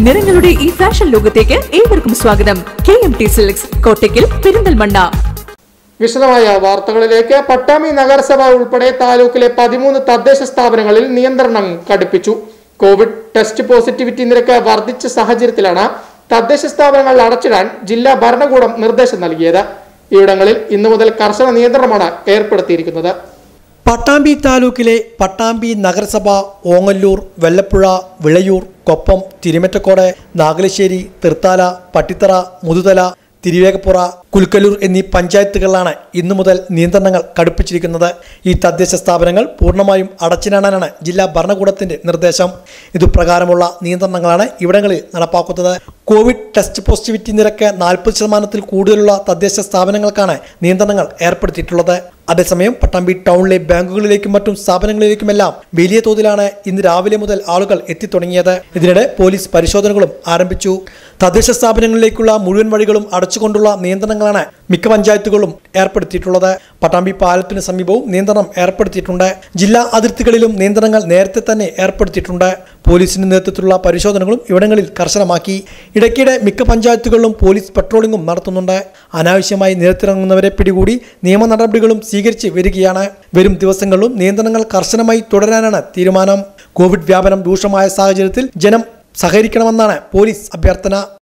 നിറങ്ങളുടെ ഈ ഫാഷൻ ലോകത്തേക്ക് ഏവർക്കും സ്വാഗതം K M T silks Kottakkal Perinthalmanna വിശദമായ വാർത്തകളിലേക്ക് പട്ടാമ്പി നഗരസഭ ഉൾപ്പെടെ താലൂക്കിലെ പതിമൂന്ന് തദ്ദേശ സ്ഥാപനങ്ങളിൽ നിയന്ത്രണം കടുപ്പിച്ചു കോവിഡ് ടെസ്റ്റ് പോസിറ്റിവിറ്റി നിരക്ക് വർദ്ധിച്ച സാഹചര്യത്തിലാണ് തദ്ദേശ സ്ഥാപനങ്ങൾ അടച്ചിടാൻ ജില്ലാ ഭരണകൂടം നിർദ്ദേശം നൽകിയത് ഇവിടങ്ങളിൽ ഇന്നു മുതൽ കർശന നിയന്ത്രണമാണ് ഏർപ്പെടുത്തിയിരിക്കുന്നത് പട്ടാമ്പി താലൂക്കിലെ പട്ടാമ്പി നഗരസഭ ഓങ്ങല്ലൂർ വെള്ളപ്പുഴ വിളയൂർ കൊപ്പം തിരുമറ്റക്കോട് നാഗലശ്ശേരി തൃത്താല പട്ടിത്തറ മുതുതല തിരുവേഗപ്പുറ കുൽക്കലൂർ എന്നീ പഞ്ചായത്തുകളിലാണ് ഇന്നു മുതൽ നിയന്ത്രണങ്ങൾ കടുപ്പിച്ചിരിക്കുന്നത് ഈ തദ്ദേശ സ്ഥാപനങ്ങൾ പൂർണ്ണമായും അടച്ചിടാനാണ് ജില്ലാ ഭരണകൂടത്തിന്റെ നിർദ്ദേശം ഇതുപ്രകാരമുള്ള നിയന്ത്രണങ്ങളാണ് ഇവിടങ്ങളിൽ നടപ്പാക്കുന്നത് കോവിഡ് ടെസ്റ്റ് പോസിറ്റിവിറ്റി നിരക്ക് നാൽപ്പത് ശതമാനത്തിൽ കൂടുതലുള്ള തദ്ദേശ സ്ഥാപനങ്ങൾക്കാണ് നിയന്ത്രണങ്ങൾ ഏർപ്പെടുത്തിയിട്ടുള്ളത് അതേസമയം പട്ടാമ്പി ടൗണിലെ ബാങ്കുകളിലേക്കും മറ്റും സ്ഥാപനങ്ങളിലേക്കുമെല്ലാം വലിയ തോതിലാണ് ഇന്ന് രാവിലെ മുതൽ ആളുകൾ എത്തിത്തുടങ്ങിയത് ഇതിനിടെ പോലീസ് പരിശോധനകളും ആരംഭിച്ചു തദ്ദേശ സ്ഥാപനങ്ങളിലേക്കുള്ള മുഴുവൻ വഴികളും അടച്ചുകൊണ്ടുള്ള നിയന്ത്രണങ്ങളാണ് മിക്ക പഞ്ചായത്തുകളും ഏർപ്പെടുത്തിയിട്ടുള്ളത് പട്ടാമ്പി പാലത്തിന് സമീപവും നിയന്ത്രണം ഏർപ്പെടുത്തിയിട്ടുണ്ട് ജില്ലാ അതിർത്തികളിലും നിയന്ത്രണങ്ങൾ നേരത്തെ തന്നെ ഏർപ്പെടുത്തിയിട്ടുണ്ട് പോലീസിന്റെ നേതൃത്വത്തിലുള്ള പരിശോധനകളും ഇവിടങ്ങളിൽ കർശനമാക്കി ഇടയ്ക്കിടെ മിക്ക പഞ്ചായത്തുകളിലും പോലീസ് പട്രോളിംഗും നടത്തുന്നുണ്ട് അനാവശ്യമായി നിരത്തിറങ്ങുന്നവരെ പിടികൂടി നിയമ നടപടികളും സ്വീകരിച്ച് വരികയാണ് വരും ദിവസങ്ങളിലും നിയന്ത്രണങ്ങൾ കർശനമായി തുടരാനാണ് തീരുമാനം കോവിഡ് വ്യാപനം രൂക്ഷമായ സാഹചര്യത്തിൽ ജനം സഹകരിക്കണമെന്നാണ് പോലീസ് അഭ്യർത്ഥന